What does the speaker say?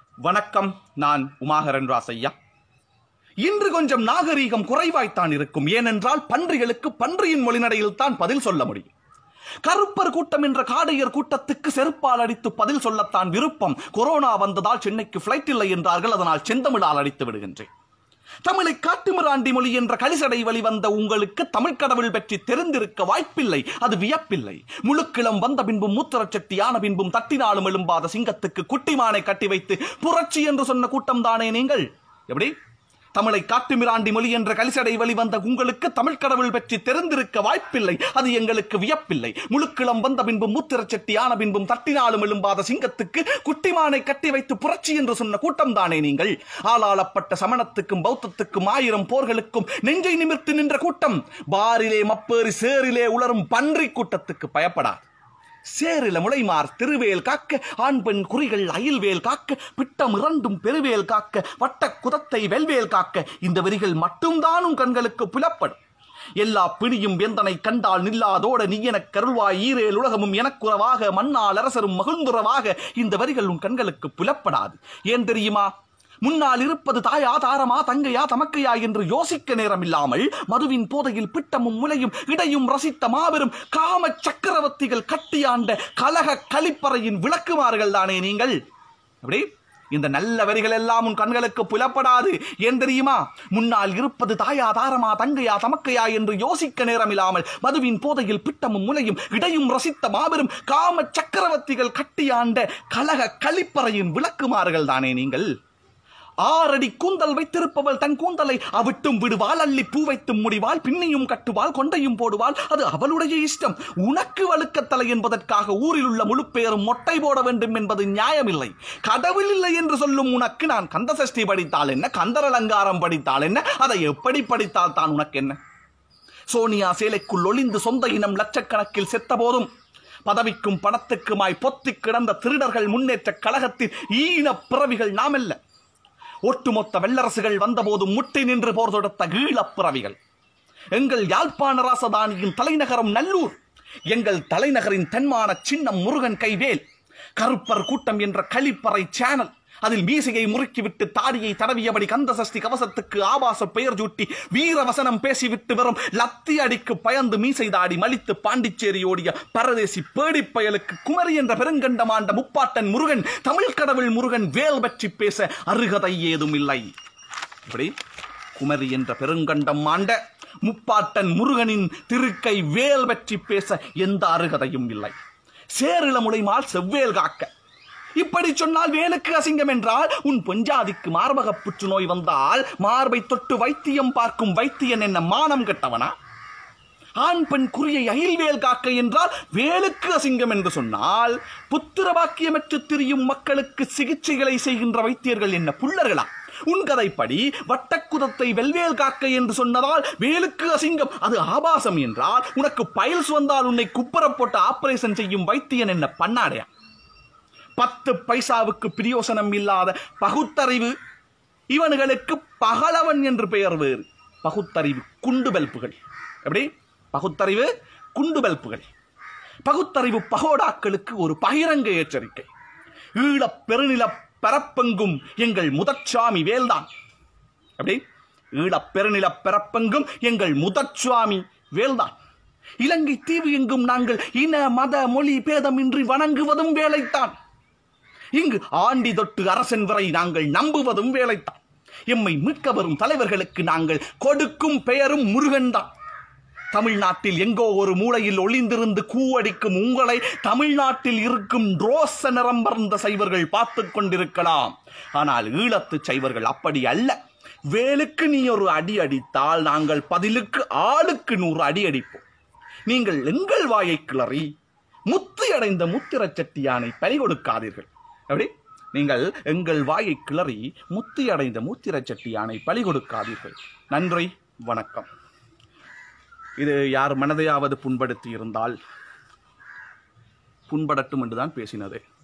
வணக்கம் நான் உமாகரன் ராசையா இன்று கொஞ்சம் நாகரீகம் குறைவாய்த்தான் இருக்கும் ஏனென்றால் பன்றிகளுக்கு பன்றியின் மொழிநடையில் தான் பதில் சொல்ல முடியும் கருப்பர் கூட்டம் என்ற காடையர் கூட்டத்துக்கு செருப்பால் அடித்து பதில் சொல்லத்தான் விருப்பம் கொரோனா வந்ததால் சென்னைக்கு பிளைட் இல்லை என்றார்கள் அதனால் செந்தமிழால் அடித்து விடுகின்றேன் தமிழை காட்டுமிராண்டி மொழி என்ற கலிசடை வழிவந்த உங்களுக்கு தமிழ் கடவுள் பற்றி தெரிந்திருக்க வாய்ப்பில்லை அது வியப்பில்லை முழுக்கிளம் வந்த பின்பும் மூத்திரச்சட்டி ஆன பின்பும் தட்டினாலும் எழும்பாத சிங்கத்துக்கு குட்டிமானை கட்டி வைத்து புரட்சி என்று சொன்ன கூட்டம் தானே நீங்கள் எப்படி தமிழை காட்டுமிராண்டி மொழி என்ற கலிசடை வழிவந்த உங்களுக்கு தமிழ் கடவுள் பற்றி தெரிந்திருக்க வாய்ப்பில்லை அது எங்களுக்கு வியப்பில்லை முழுக்கிளம் வந்த பின்பும் மூத்திரச்சட்டி ஆன பின்பும் தட்டினாலும் எழும்பாத சிங்கத்துக்கு குட்டிமானை கட்டி வைத்து புரட்சி என்று சொன்ன கூட்டம் தானே நீங்கள் ஆளாளப்பட்ட சமணத்துக்கும் பௌத்தத்துக்கும் ஆயிரம் போர்களுக்கும் நெஞ்சை நிமிர்த்து நின்ற கூட்டம் பாரிலே மப்பேறி சேரிலே உளரும் பன்றி கூட்டத்துக்கு பயப்படாது சேரில முளைமார் திருவேல் காக்க ஆண் பெண் குறிகள் அயில்வேல் காக்க பிட்டம் இரண்டும் பெருவேல் காக்க வட்ட குதத்தை வெல்வேல் காக்க இந்த வரிகள் மட்டும்தானும் கண்களுக்கு புலப்படும் எல்லா பிணியும் வேந்தனை கண்டால் நில்லாதோட நீ எனக் கருள்வாய் ஈரேல் உலகமும் எனக்குறவாக மண்ணால் அரசரும் மகிழ்ந்துறவாக இந்த வரிகள் உன் கண்களுக்கு புலப்படாது ஏன் தெரியுமா முன்னால் இருப்பது தாயா தாரமா தங்கையா தமக்கையா என்று யோசிக்க நேரம் இல்லாமல் மதுவின் போதையில் பிட்டமும் முலையும் இடையும் ரசித்த மாபெரும் காம சக்கரவர்த்திகள் கட்டியாண்ட கலக கலிப்பறையின் விளக்குமார்கள் தானே நீங்கள் அப்படி இந்த நல்ல வரிகள் எல்லாம் உன் கண்களுக்கு புலப்படாது ஏன் தெரியுமா முன்னால் இருப்பது தாயா தாரமா தங்கையா தமக்கையா என்று யோசிக்க நேரம் இல்லாமல் மதுவின் போதையில் பிட்டமும் முலையும் இடையும் ரசித்த மாபெரும் காம சக்கரவர்த்திகள் கட்டியாண்ட கலக கலிப்பறையின் விளக்குமார்கள் தானே நீங்கள் ஆறடி கூந்தல் வைத்திருப்பவள் தன் கூந்தலை அவிட்டும் விடுவாள் அள்ளி பூ வைத்தும் முடிவாள் பின்னியும் கட்டுவாள் கொண்டையும் போடுவாள் அது அவளுடைய இஷ்டம் உனக்கு வழுக்கத்தலை என்பதற்காக ஊரில் உள்ள முழு பேரும் மொட்டை போட வேண்டும் என்பது நியாயமில்லை கடவுள் இல்லை என்று சொல்லும் உனக்கு நான் கந்தசஷ்டி படித்தால் என்ன கந்தர் அலங்காரம் படித்தால் என்ன அதை எப்படி படித்தால் தான் உனக்கு என்ன சோனியா சேலைக்குள் ஒளிந்து சொந்த இனம் லட்சக்கணக்கில் செத்த போதும் பதவிக்கும் பணத்துக்குமாய் பொத்திக் கிடந்த திருடர்கள் முன்னேற்ற கழகத்தின் ஈன பிறவிகள் நாமல்ல ஒட்டுமொத்த வெள்ளரசுகள் வந்தபோது முட்டி நின்று போர் தொடுத்த ஈழப் பிறவிகள் எங்கள் யாழ்ப்பாண ராசதானியின் தலைநகரம் நல்லூர் எங்கள் தலைநகரின் தென்மான சின்னம் முருகன் கைவேல் கருப்பர் கூட்டம் என்ற கழிப்பறை சேனல் அதில் மீசையை முறுக்கிவிட்டு தாடியை தடவியபடி கந்த சஷ்டி கவசத்துக்கு ஆபாச பெயர் சூட்டி வீரவசனம் பேசிவிட்டு வரும் லத்தி அடிக்கு பயந்து மீசை தாடி மலித்து பாண்டிச்சேரி ஓடிய பரதேசி பேடிப் பயலுக்கு குமரி என்ற பெருங்கண்டமாண்ட முப்பாட்டன் முருகன் தமிழ் கடவுள் முருகன் வேல் பற்றி பேச அருகதை ஏதும் இல்லை இப்படி குமரி என்ற பெருங்கண்டம் ஆண்ட முப்பாட்டன் முருகனின் திருக்கை வேல் பற்றி பேச எந்த அருகதையும் இல்லை சேரிள முளைமால் செவ்வேல் காக்க இப்படி சொன்னால் வேலுக்கு அசிங்கம் என்றால் உன் பொஞ்சாதிக்கு மார்பக புற்றுநோய் வந்தால் மார்பை தொட்டு வைத்தியம் பார்க்கும் வைத்தியன் என்ன மானம் கெட்டவனா ஆண் பெண் குறியை அயில்வேல் காக்க என்றால் வேலுக்கு அசிங்கம் என்று சொன்னால் புத்திர பாக்கியமற்று திரியும் மக்களுக்கு சிகிச்சைகளை செய்கின்ற வைத்தியர்கள் என்ன புள்ளர்களா உன் கதைப்படி வட்டக்குதத்தை வெல்வேல் காக்க என்று சொன்னதால் வேலுக்கு அசிங்கம் அது ஆபாசம் என்றால் உனக்கு பயில்ஸ் வந்தால் உன்னை குப்பர போட்டு ஆபரேஷன் செய்யும் வைத்தியன் என்ன பண்ணாடையா பத்து பைசாவுக்கு பிரியோசனம் இல்லாத பகுத்தறிவு இவனுங்களுக்கு பகலவன் என்று பெயர் வேறு பகுத்தறிவு குண்டு பல்புகள் எப்படி பகுத்தறிவு குண்டு பல்புகள் பகுத்தறிவு பகோடாக்களுக்கு ஒரு பகிரங்க எச்சரிக்கை ஈழப் பெருநில பரப்பெங்கும் எங்கள் முதற்சாமி வேல்தான் எப்படி ஈழப் பெருநில பரப்பெங்கும் எங்கள் முதற்சுவாமி வேல்தான் இலங்கை தீவு எங்கும் நாங்கள் இன மத மொழி பேதமின்றி வணங்குவதும் வேலைத்தான் இங்கு ஆண்டி தொட்டு அரசன் வரை நாங்கள் நம்புவதும் வேலைத்தான் எம்மை மீட்க வரும் தலைவர்களுக்கு நாங்கள் கொடுக்கும் பெயரும் முருகன்தான் தமிழ்நாட்டில் எங்கோ ஒரு மூலையில் ஒளிந்திருந்து கூவடிக்கும் உங்களை தமிழ்நாட்டில் இருக்கும் ரோச நிறம்பர்ந்த சைவர்கள் பார்த்து கொண்டிருக்கலாம் ஆனால் ஈழத்து சைவர்கள் அப்படி அல்ல வேலுக்கு நீ ஒரு அடி அடித்தால் நாங்கள் பதிலுக்கு ஆளுக்கு நூறு அடி அடிப்போம் நீங்கள் எங்கள் வாயை கிளறி முத்து அடைந்த முத்திரச் சட்டியானை பறி கொடுக்காதீர்கள் எப்படி நீங்கள் எங்கள் வாயை கிளறி முத்தி அடைந்த மூத்திரச் சட்டியானை பலி கொடுக்காதீர்கள் நன்றி வணக்கம் இது யார் மனதையாவது புண்படுத்தி இருந்தால் புண்படட்டும் என்றுதான் பேசினது